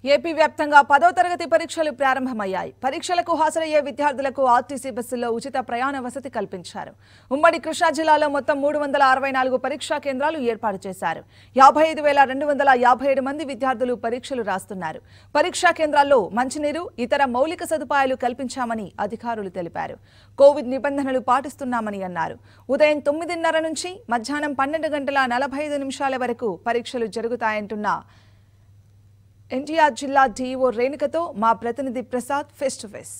AP వ్యాప్తంగా పదో తరగతి పరీక్షలు ప్రారంభమయ్యాయి పరీక్షలకు హాజరయ్యే విద్యార్థులకు ఆర్టీసీ బస్సుల్లో ఉచిత ప్రయాణ వసతి కల్పించారు ఉమ్మడి కృష్ణా జిల్లాలో మొత్తం మూడు వందల అరవై నాలుగు పరీక్షా కేంద్రాలు ఏర్పాటు చేశారు యాభై ఐదు వేల రెండు వందల యాభై ఏడు మంది విద్యార్థులు పరీక్షలు రాస్తున్నారు పరీక్షా కేంద్రాల్లో మంచినీరు ఇతర మౌలిక సదుపాయాలు కల్పించామని అధికారులు తెలిపారు కోవిడ్ నిబంధనలు పాటిస్తున్నామని అన్నారు ఉదయం తొమ్మిదిన్నర నుంచి మధ్యాహ్నం పన్నెండు గంటల నలభై ఐదు నిమిషాల వరకు పరీక్షలు జరుగుతాయంటున్న ఎన్టీఆర్ జిల్లా డీఈఓ రేణుకతో మా ప్రతినిధి ప్రసాద్ ఫేస్ టు ఫేస్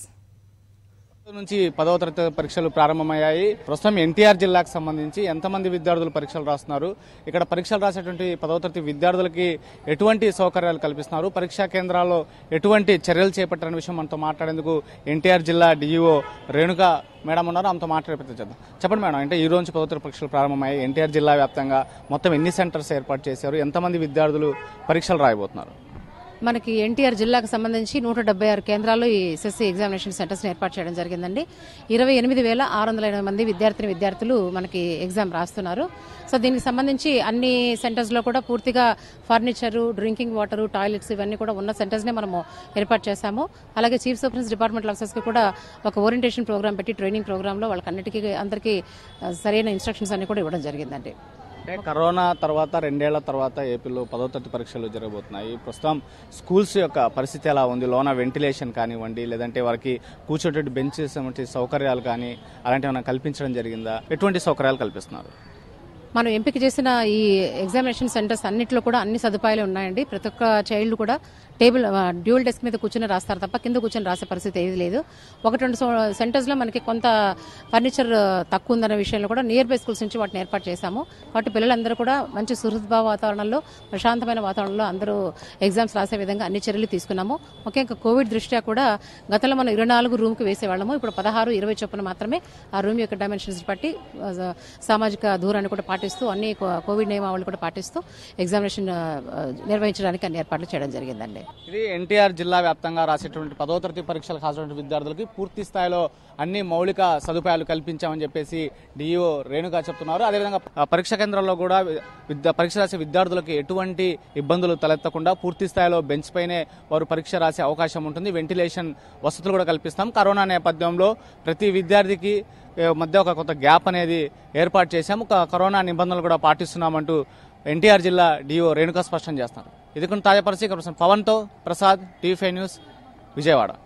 నుంచి పదవ తరగతి పరీక్షలు ప్రారంభమయ్యాయి ప్రస్తుతం ఎన్టీఆర్ జిల్లాకు సంబంధించి ఎంతమంది విద్యార్థులు పరీక్షలు రాస్తున్నారు ఇక్కడ పరీక్షలు రాసేటువంటి పదవ తరగతి విద్యార్థులకి ఎటువంటి సౌకర్యాలు కల్పిస్తున్నారు పరీక్షా కేంద్రాల్లో ఎటువంటి చర్యలు చేపట్టారనే విషయం మనతో మాట్లాడేందుకు ఎన్టీఆర్ జిల్లా డిఈఓ రేణుక మేడం ఉన్నారు ఆమెతో మాట్లాడే ప్రయత్నం చేద్దాం చెప్పండి మేడం అంటే ఈ రోజు పదవ తరగతి పరీక్షలు ప్రారంభమయ్యాయి ఎన్టీఆర్ జిల్లా వ్యాప్తంగా మొత్తం ఎన్ని సెంటర్స్ ఏర్పాటు చేశారు ఎంతమంది విద్యార్థులు పరీక్షలు రాయబోతున్నారు మనకి ఎన్టీఆర్ జిల్లాకు సంబంధించి నూట డెబ్బై ఆరు కేంద్రాల్లో ఈ ఎస్ఎస్సీ ఎగ్జామినేషన్ సెంటర్స్ ఏర్పాటు చేయడం జరిగిందండి ఇరవై ఎనిమిది వేల ఆరు వందల ఎనభై మంది విద్యార్థిని విద్యార్థులు మనకి ఎగ్జామ్ రాస్తున్నారు సో దీనికి సంబంధించి అన్ని సెంటర్స్ లో కూడా పూర్తిగా ఫర్నిచరు డ్రింకింగ్ వాటర్ టాయిలెట్స్ ఇవన్నీ కూడా ఉన్న సెంటర్స్ నే మనము ఏర్పాటు చేశాము అలాగే చీఫ్ సూపరింటెండెంట్ డిపార్ట్మెంట్ ఆఫీసర్స్ కి కూడా ఒక ఓరియంటేషన్ ప్రోగ్రామ్ పెట్టి ట్రైనింగ్ ప్రోగ్రామ్ లో వాళ్ళకి అన్నిటికీ అందరికీ ఆ, సరైన ఇన్స్ట్రక్షన్స్ అన్ని కూడా ఇవ్వడం జరిగిందండి అంటే కరోనా తర్వాత రెండేళ్ల తర్వాత ఏపీలో పదో తరగతి పరీక్షలు జరగబోతున్నాయి ప్రస్తుతం స్కూల్స్ యొక్క పరిస్థితి ఎలా ఉంది లోన వెంటిలేషన్ కానివ్వండి లేదంటే వారికి కూర్చోటట్టు బెంచెస్ వంటి సౌకర్యాలు కానీ అలాంటివి ఏమైనా కల్పించడం జరిగిందా ఎటువంటి సౌకర్యాలు కల్పిస్తున్నారు మనం ఎంపిక చేసిన ఈ ఎగ్జామినేషన్ సెంటర్స్ అన్నిట్లో కూడా అన్ని సదుపాయాలు ఉన్నాయండి ప్రతి ఒక్క చైల్డ్ కూడా టేబుల్ డ్యూల్ డెస్క్ మీద కూర్చొని రాస్తారు తప్ప కింద కూర్చొని రాసే పరిస్థితి ఏది లేదు ఒకటి రెండు సెంటర్స్ లో మనకి కొంత ఫర్నిచర్ తక్కువ ఉందన్న విషయంలో కూడా నియర్ బై స్కూల్స్ నుంచి వాటిని ఏర్పాటు చేశాము కాబట్టి పిల్లలందరూ కూడా మంచి సుహృద్భావ వాతావరణంలో ప్రశాంతమైన వాతావరణంలో అందరూ ఎగ్జామ్స్ రాసే విధంగా అన్ని చర్యలు తీసుకున్నాము ముఖ్యంగా కోవిడ్ దృష్ట్యా కూడా గతంలో మనం ఇరవై నాలుగు రూమ్కి వేసేవాళ్ళము ఇప్పుడు పదహారు ఇరవై చొప్పున మాత్రమే ఆ రూమ్ యొక్క డైమెన్షన్స్ బట్టి ఆ, సామాజిక దూరాన్ని కూడా పాటిస్తూ అన్ని కో- కోవిడ్ నియమావళి కూడా పాటిస్తూ ఎగ్జామినేషన్ ఆ, ఆ, నిర్వహించడానికి అన్ని ఏర్పాట్లు చేయడం జరిగిందండి ఇది ఎన్టీఆర్ జిల్లా వ్యాప్తంగా రాసేటువంటి పదో తరగతి పరీక్షలకు హాజరైన విద్యార్థులకి పూర్తి స్థాయిలో అన్ని మౌలిక సదుపాయాలు కల్పించామని చెప్పేసి డిఈఓ రేణుగా చెప్తున్నారు అదేవిధంగా ఆ పరీక్ష కేంద్రాల్లో కూడా విద్య పరీక్ష రాసే విద్యార్థులకు ఎటువంటి ఇబ్బందులు తలెత్తకుండా పూర్తి స్థాయిలో బెంచ్ పైనే వారు పరీక్ష రాసే అవకాశం ఉంటుంది వెంటిలేషన్ వసతులు కూడా కల్పిస్తాం కరోనా నేపథ్యంలో ప్రతి విద్యార్థికి ఏ, మధ్య ఒక కొత్త గ్యాప్ అనేది ఏర్పాటు చేశాము క- కరోనా నిబంధనలు కూడా పాటిస్తున్నామంటూ ఎన్టీఆర్ జిల్లా డిఓ రేణుకా స్పష్టం చేస్తున్నారు ఇది కొన్ని తాజా పరిస్థితి పవన్తో Prasad TV five news Vijayawada